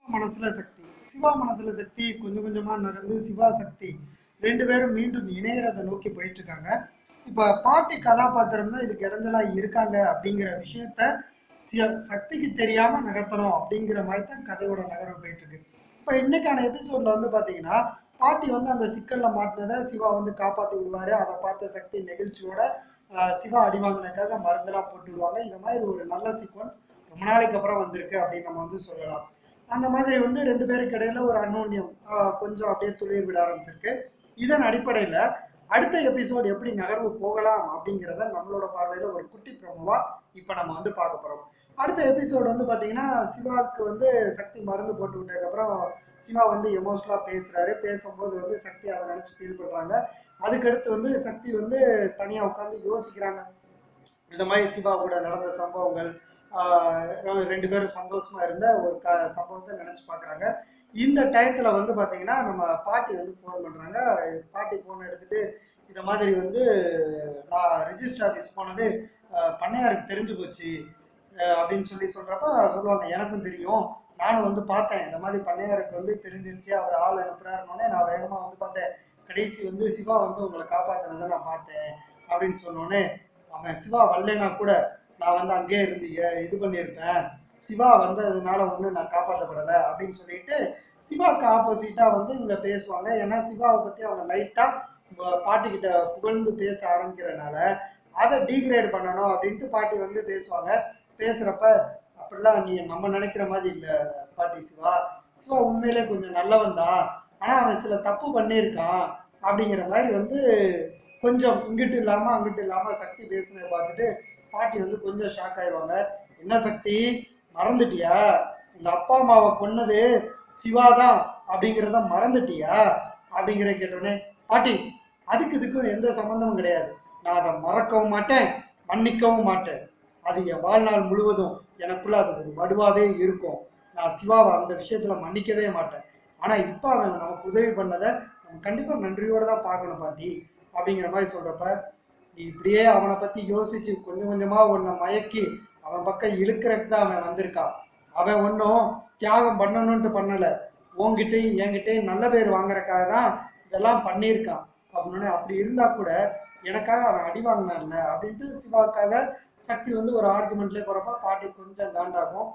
மனசுல சக்தி சிவா மனசுல சக்தி கொஞ்சம் கொஞ்சமா நகர்ந்து சிவா சக்தி ரெண்டு பேரும் மீண்டும் இணையறதை நோக்கி போயிட்டு இருக்காங்க இப்ப பாட்டி கதாபாத்திரம் தான் இதுக்கு இடைஞ்சலா இருக்காங்க அப்படிங்கிற விஷயத்த சி- சக்திக்கு தெரியாம நகர்த்தணும் அப்படிங்கிற மாதிரி தான் கதையோட நகர்வு போயிட்டு இருக்கு இப்ப இன்னைக்கான எபிசோட்ல வந்து பாத்தீங்கன்னா பாட்டி வந்து அந்த சிக்கல்ல மாட்டினதை சிவா வந்து காப்பாத்தி விடுவாரு அதை பார்த்த சக்தி நெகிழ்ச்சியோட ஆஹ், சிவா அடி வாங்கினதுக்காக மருந்தெல்லாம் போட்டு விடுவாங்க இந்த மாதிரி ஒரு நல்ல சீக்வன்ஸ் ரொம்ப நாளைக்கு அப்புறம் வந்திருக்கு அப்படின்னு நம்ம வந்து சொல்லலாம் அந்த மாதிரி வந்து ரெண்டு பேருக்கு இடையில ஒரு அன்னோன்யம் ஆஹ், கொஞ்சம் அப்படியே துளிர் விட ஆரம்பிச்சிருக்கு இதன் அடிப்படையில அடுத்த எபிசோட் எப்படி நகர்வு போகலாம் அப்படிங்கிறத நம்மளோட பார்வையில ஒரு குட்டி ப்ரோமோவா இப்ப நம்ம வந்து பார்க்க போறோம் அடுத்த எபிசோடு வந்து பாத்தீங்கன்னா சிவாவுக்கு வந்து சக்தி மருந்து போட்டு விட்டதுக்கப்புறம் சிவா வந்து எமோஷனலா பேசுறாரு பேசும்போது வந்து சக்தி அதை நினைச்சு ஃபீல் பண்றாங்க அதுக்கடுத்து வந்து சக்தி வந்து தனியா உட்காந்து யோசிக்கிறாங்க இந்த மாதிரி சிவா கூட நடந்த சம்பவங்கள் ஆஹ் ரெ- ரெண்டு பேரும் சந்தோஷமா இருந்த ஒரு க சம்பவத்தை நினைச்சு பார்க்கறாங்க இந்த டயத்துல வந்து பாத்தீங்கன்னா நம்ம பாட்டி வந்து ஃபோன் பண்றாங்க பாட்டி ஃபோன் எடுத்துட்டு இந்த மாதிரி வந்து நான் ரெஜிஸ்டர் ஆஃபீஸ் போனது ஆஹ் பண்ணையாருக்கு தெரிஞ்சு போச்சு ஆஹ் அப்படின்னு சொல்லி சொல்றப்ப சொல்லுவாங்க எனக்கும் தெரியும் நானும் வந்து பார்த்தேன் இந்த மாதிரி பண்ணையாருக்கு வந்து தெரிஞ்சிருச்சு அவர் ஆள் அனுப்புறாருனோடனே நான் வேகமா வந்து பார்த்தேன் கடைசி வந்து சிவா வந்து உங்களை காப்பாத்தினதை நான் பார்த்தேன் அப்படின்னு சொன்னோடனே அவன் சிவா வரலைன்னா கூட நான் வந்து அங்கேயே இருந்து ஏ- இது பண்ணியிருப்பேன் சிவா வந்ததுனால வந்து நான் காப்பாற்றப்படலை அப்படின்னு சொல்லிட்டு சிவாக்கு ஆப்போசிட்டா வந்து இவங்க பேசுவாங்க ஏன்னா சிவாவை பத்தி அவங்க லைட்டா பாட்டி கிட்ட புகழ்ந்து பேச ஆரம்பிக்கிறனால அதை டீக்ரேட் பண்ணணும் அப்படின்ட்டு பாட்டி வந்து பேசுவாங்க பேசுறப்ப அப்படிலாம் நீ நம்ம நினைக்கிற மாதிரி இல்ல பாட்டி சிவா சிவா உண்மையிலே கொஞ்சம் நல்லவன் தான் ஆனா அவன் சில தப்பு பண்ணியிருக்கான் அப்படிங்கிற மாதிரி வந்து கொஞ்சம் இங்கிட்டு இல்லாம அங்கிட்டு இல்லாம சக்தி பேசுனதை பார்த்துட்டு பாட்டி வந்து கொஞ்சம் ஷாக் ஆயிடுவாங்க என்ன சக்தி மறந்துட்டியா உங்க அப்பா அம்மாவை கொன்னது சிவாதான் அப்படிங்கிறத மறந்துட்டியா அப்படிங்கிற கேட்டோடனே பாட்டி அதுக்கு இதுக்கும் எந்த சம்பந்தமும் கிடையாது நான் அதை மறக்கவும் மாட்டேன் மன்னிக்கவும் மாட்டேன் அது என் வாழ்நாள் முழுவதும் எனக்குள்ள அது ஒரு வடுவாவே இருக்கும் நான் சிவாவை அந்த விஷயத்துல மன்னிக்கவே மாட்டேன் ஆனா இப்ப அவன் நமக்கு உதவி பண்ணதை நம்ம கண்டிப்பா நன்றியோட தான் பார்க்கணும் பாட்டி அப்படிங்கிற மாதிரி சொல்றப்ப நீ இப்படியே அவனை பத்தி யோசிச்சு கொஞ்சம் கொஞ்சமா உன்னை மயக்கி அவன் பக்கம் இழுக்கிறதுக்கு தான் அவன் வந்திருக்கான் அவன் ஒன்றும் தியாகம் பண்ணணும்ட்டு பண்ணல உன்கிட்டயும் என்கிட்டயும் நல்ல பேர் வாங்குறதுக்காக தான் இதெல்லாம் பண்ணியிருக்கான் அப்படின்னு அப்படி இருந்தா கூட எனக்காக அவன் அடி வாங்கினான்ல அப்படின்ட்டு சிவாவுக்காக சக்தி வந்து ஒரு ஆர்குமெண்ட்லேயே போறப்ப பாட்டி கொஞ்சம் காண்டாகும்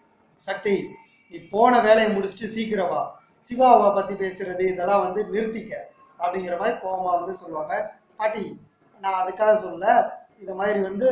சக்தி நீ போன வேலையை முடிச்சுட்டு சீக்கிரம் வா சிவாவை பத்தி பேசுறது இதெல்லாம் வந்து நிறுத்திக்க அப்படிங்கிற மாதிரி கோவமா வந்து சொல்லுவாங்க பாட்டி நான் அதுக்காக சொல்ல இந்த மாதிரி வந்து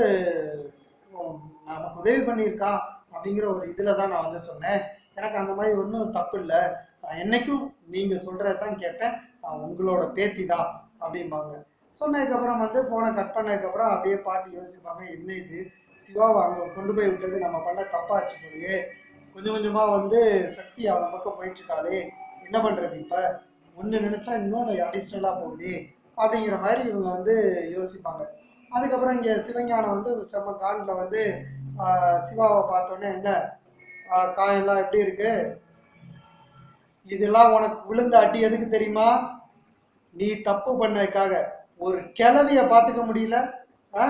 உம், நமக்கு உதவி பண்ணியிருக்கான் அப்படிங்கிற ஒரு இதுல தான் நான் வந்து சொன்னேன் எனக்கு அந்த மாதிரி ஒன்றும் தப்பு இல்லை நான் என்னைக்கும் நீங்க சொல்றதை தான் கேட்பேன் நான் உங்களோட பேத்தி தான் அப்படிம்பாங்க சொன்னதுக்கப்புறம் வந்து ஃபோனை கட் பண்ணதுக்கப்புறம் அப்படியே பாட்டி யோசிப்பாங்க என்ன இது சிவாவை அங்கே கொண்டு போய் விட்டது நம்ம பண்ண தப்பாச்சு போலயே கொஞ்சம் கொஞ்சமா வந்து சக்தி அவன் பக்கம் போயிட்டு இருக்காளே என்ன பண்றது இப்ப ஒண்ணு நினைச்சா இன்னொன்னு அடிஷ்னலா போகுது அப்படிங்கிற மாதிரி இவங்க வந்து யோசிப்பாங்க அதுக்கப்புறம் இங்க சிவஞானம் வந்து செம்ம காண்டில் வந்து ஆஹ், சிவாவை பார்த்தோன்னே என்ன ஆஹ், காயெல்லாம் எப்படி இருக்கு இதெல்லாம் உனக்கு விழுந்த அடி எதுக்கு தெரியுமா நீ தப்பு பண்ணதுக்காக ஒரு கிழவிய பார்த்துக்க முடியல ஆ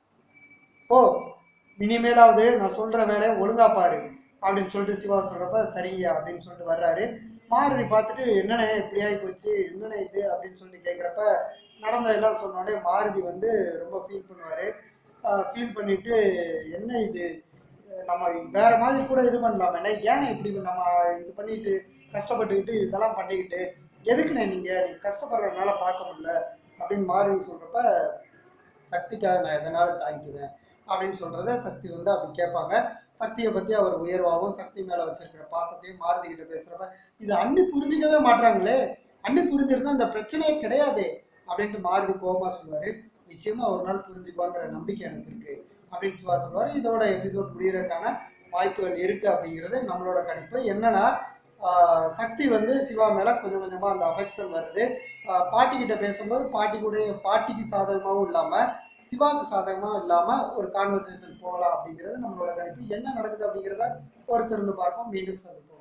ஓ இனிமேலாவது நான் சொல்ற வேலையை ஒழுங்கா பாரு அப்படின்னு சொல்லிட்டு சிவா சொல்றப்ப சரிங்க அப்படின்னு சொல்லிட்டு வர்றாரு மாருதி பார்த்துட்டு என்னண்ணே இப்படி ஆகி போச்சு என்னண்ணே இது அப்படின்னு சொல்லிட்டு கேட்குறப்ப நடந்ததெல்லாம் சொன்னோடனே மாருதி வந்து ரொம்ப ஃபீல் பண்ணுவாரு ஃபீல் பண்ணிட்டு என்ன இது நம்ம வேற மாதிரி கூட இது பண்ணலாம் என்ன ஏன் இப்படி நம்ம இது பண்ணிட்டு கஷ்டப்பட்டுக்கிட்டு இதெல்லாம் பண்ணிக்கிட்டு எதுக்குண்ணே நீங்க நீங்க கஷ்டப்படுறதுனால பார்க்க முடியல அப்படின்னு மாருதி சொல்றப்ப சக்திக்காக நான் எதனாலும் தாங்கிக்குவேன் அப்படின்னு சொல்றத சக்தி வந்து அப்படி கேட்பாங்க சக்தியை பத்தி அவர் உயர்வாகவும் சக்தி மேல வச்சிருக்கிற பாசத்தையும் மாருதி கிட்ட பேசுறப்ப இது அண்ணி புரிஞ்சுக்கவே மாட்றாங்களே அண்ணி புரிஞ்சிருந்தா இந்த பிரச்சனையே கிடையாதே அப்படின்ட்டு மாருதி கோபமா சொல்லுவாரு நிச்சயமா ஒரு நாள் புரிஞ்சுக்குவாங்கிற நம்பிக்கை எனக்கு இருக்கு அப்படின்னு சிவா சொல்லுவாரு இதோட எபிசோட் முடியறதுக்கான வாய்ப்புகள் இருக்கு அப்படிங்கிறது நம்மளோட கணிப்பு என்னன்னா ஆஹ் சக்தி வந்து சிவா மேல கொஞ்சம் கொஞ்சமா அந்த அஃபெக்ஷன் வருது ஆஹ் பாட்டி கிட்ட பேசும்போது பாட்டி கூட பாட்டிக்கு சாதகமாகவும் இல்லாம சிவாவுக்கு சாதகமா இல்லாம ஒரு கான்வர்சேஷன் போகலாம் அப்படிங்கிறது நம்மளோட கணிப்பு என்ன நடக்குது அப்படிங்கிறத பொறுத்திருந்து பார்ப்போம் மீண்டும் சந்திப்போம்